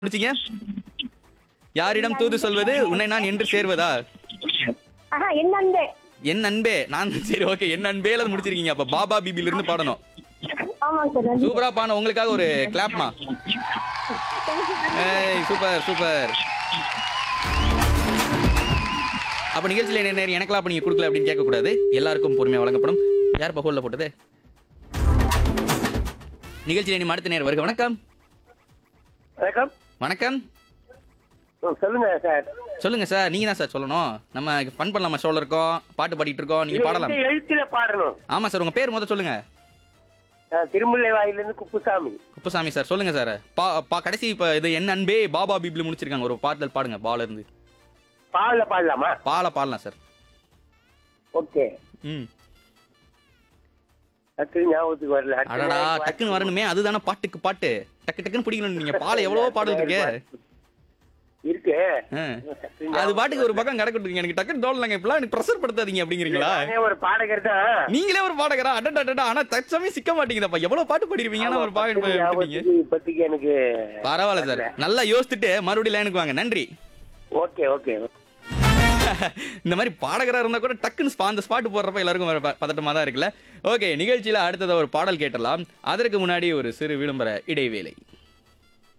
முடிச்சீங்க யாரிடம் தூது சொல்வது உன்னை நான் என்று சேர்வதா ஆஹா என் அன்பே என் அன்பே நான் சரி ஓகே என் அன்பேல முடிச்சிருக்கீங்க அப்ப பாபா பிபில இருந்து பாடணும் ஆமாங்க சார் நன்றி சூப்பரா பாடணும் உங்களுக்காக ஒரு கிளாப்மா ஏய் சூப்பர் சூப்பர் அப்ப நிகழ்ச்சியில என்ன நேரம் எனக்கெல்லாம் அப்ப நீங்க கொடுக்கல அப்படின்னு கேட்க கூடாது எல்லாருக்கும் பொறுமையா வழங்கப்படும் யார் பகோல்ல போட்டது நிகழ்ச்சியில நீ அடுத்த நேரம் வருக வணக்கம் வணக்கம் வணக்கம் ம், சொல்லுங்க சார் சொல்லுங்க சார் நீங்க தான் சார் சொல்லணும் நம்ம ஃபன் பண்ணலாமா ஷோல இருக்கோம் பாட்டு பாடிட்டு இருக்கோம் நீங்க பாடலாம் இந்த எழுத்துல பாடணும் ஆமா சார் உங்க பேர் முதல்ல சொல்லுங்க நான் திருமுல்லை வாயிலிருந்து குப்புசாமி குப்புசாமி சார் சொல்லுங்க சார் பா பா கடைசி இப்ப இது என் அன்பே பாபா பீப்ல முடிச்சிருக்காங்க ஒரு பாடல் பாடுங்க பால இருந்து பாடல பாடலாமா பால பாடலாம் சார் ஓகே ம் டக்கு ஞாபகத்துக்கு வரல அடுத்த அடடா நாளைக்கு டக்குன்னு வரணுமே அதுதானே பாட்டுக்கு பாட்டு டக்கு டக்குன்னு பிடிக்கணும் நீங்க பால எவ்வளவோ பாடல் இருக்கு இருக்கு ஆ. டக்கு அது பாட்டுக்கு ஒரு பக்கம் கிடக்கட்டுங்க எனக்கு டக்குன்னு தோணலங்க இப்பெல்லாம் எனக்கு ப்ரெஷர் படுத்தாதீங்க அப்படிங்கிறீங்களா நானே ஒரு பாடகர் தான் நீங்களே ஒரு பாடகரா அடடா அடடா ஆனா தற்சமயம் சிக்க மாட்டேங்குதப்பா எவ்வளவு பாட்டு பாடிருப்பீங்க ஆனா ஒரு பாட்டு டக்கு விட்டீங்க ஞாபகத்துக்கு இப்போதைக்கு எனக்கு பரவாயில்ல சார் நல்லா யோசிச்சுட்டு மறுபடியும் லைனுக்கு வாங்க நன்றி ஓகே ஓகே இந்த மாதிரி பாடகரா இருந்தா கூட டக்குன்னு spot- அந்த ஸ்பாட் போடுறப்ப எல்லாருக்கும் ஒரு ப- பதட்டமா தான் இருக்குல்ல ஓகே நிகழ்ச்சியில அடுத்ததா ஒரு பாடல் கேட்டலாம் அதற்கு முன்னாடி ஒரு சிறு விளம்பர இடைவேளை